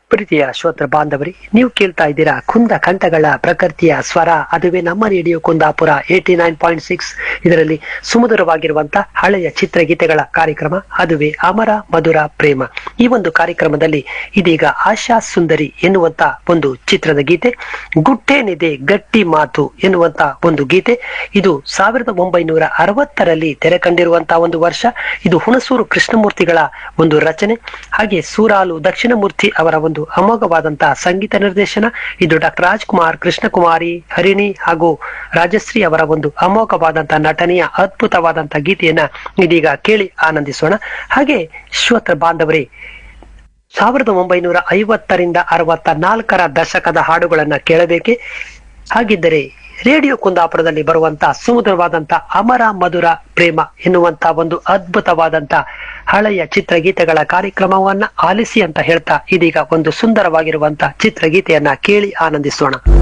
ಪ್ರೀತಿಯ ಶ್ರೋತೃ ಬಾಂಧವರಿ ನೀವು ಕೇಳ್ತಾ ಇದ್ದೀರಾ ಕುಂದ ಕಂಠಗಳ ಪ್ರಕೃತಿಯ ಸ್ವರ ಅದುವೇ ನಮ್ಮ radio Kundapura eighty nine point six ಇದರಲ್ಲಿ ಸುಮಧುರವಾಗಿರುವಂತ ಹಳೆಯ ಚಿತ್ರಗೀತೆಗಳ ಕಾರ್ಯಕ್ರಮ ಅದುವೇ ಅಮರ ಮಧುರ ಪ್ರೇಮ ಈ ಒಂದು ಕಾರ್ಯಕ್ರಮದಲ್ಲಿ ಇದೀಗ ಆಶಾ ಸುಂದರಿ ಎನ್ನುವಂತ ಒಂದು ಚಿತ್ರದ ಗೀತೆ ಗುಟ್ಟೇನಿದೆ ಗಟ್ಟಿ ಮಾತು ಎನ್ನುವಂತ ಒಂದು ಗೀತೆ ಇದು ಸಾವಿರದ ಒಂಬೈನೂರ ಅರವತ್ತರಲ್ಲಿ ತೆರೆ ಕಂಡಿರುವಂತಹ ಒಂದು ವರ್ಷ ಇದು ಹುಣಸೂರು ಕೃಷ್ಣಮೂರ್ತಿಗಳ ಒಂದು ರಚನೆ ಹಾಗೆ ಸೂರಾಲು ದಕ್ಷಿಣಮೂರ್ತಿ ಅವರ ಒಂದು ಅಮೋಘವಾದಂತಹ ಸಂಗೀತ ನಿರ್ದೇಶನ ಇದು ಡಾಕ್ಟರ್ ರಾಜ್ಕುಮಾರ್ ಕೃಷ್ಣಕುಮಾರಿ ಹರಿಣಿ ಹಾಗೂ ರಾಜಶ್ರೀ ಅವರ ಒಂದು ಅಮೋಘವಾದಂತಹ ನಟನೆಯ ಅದ್ಭುತವಾದಂತಹ ಗೀತೆಯನ್ನ ಇದೀಗ ಕೇಳಿ ಆನಂದಿಸೋಣ ಹಾಗೆ ಶ್ರೋತೃ ಬಾಂಧವರೇ ಸಾವಿರದ ಒಂಬೈನೂರ ಐವತ್ತರಿಂದ ಅರವತ್ತ ನಾಲ್ಕರ ದಶಕದ ಹಾಡುಗಳನ್ನ ಕೇಳಬೇಕೆ ಹಾಗಿದ್ದರೆ ರೇಡಿಯೋ ಕುಂದಾಪುರದಲ್ಲಿ ಬರುವಂತ ಸುಮಧುರವಾದಂತ ಅಮರ ಮಧುರ ಪ್ರೇಮ ಎನ್ನುವಂತ ಒಂದು ಅದ್ಭುತವಾದಂತ ಹಳೆಯ ಚಿತ್ರಗೀತೆಗಳ ಕಾರ್ಯಕ್ರಮವನ್ನ ಆಲಿಸಿ ಅಂತ ಹೇಳ್ತಾ ಇದೀಗ ಒಂದು ಸುಂದರವಾಗಿರುವಂತ ಚಿತ್ರಗೀತೆಯನ್ನ ಕೇಳಿ ಆನಂದಿಸೋಣ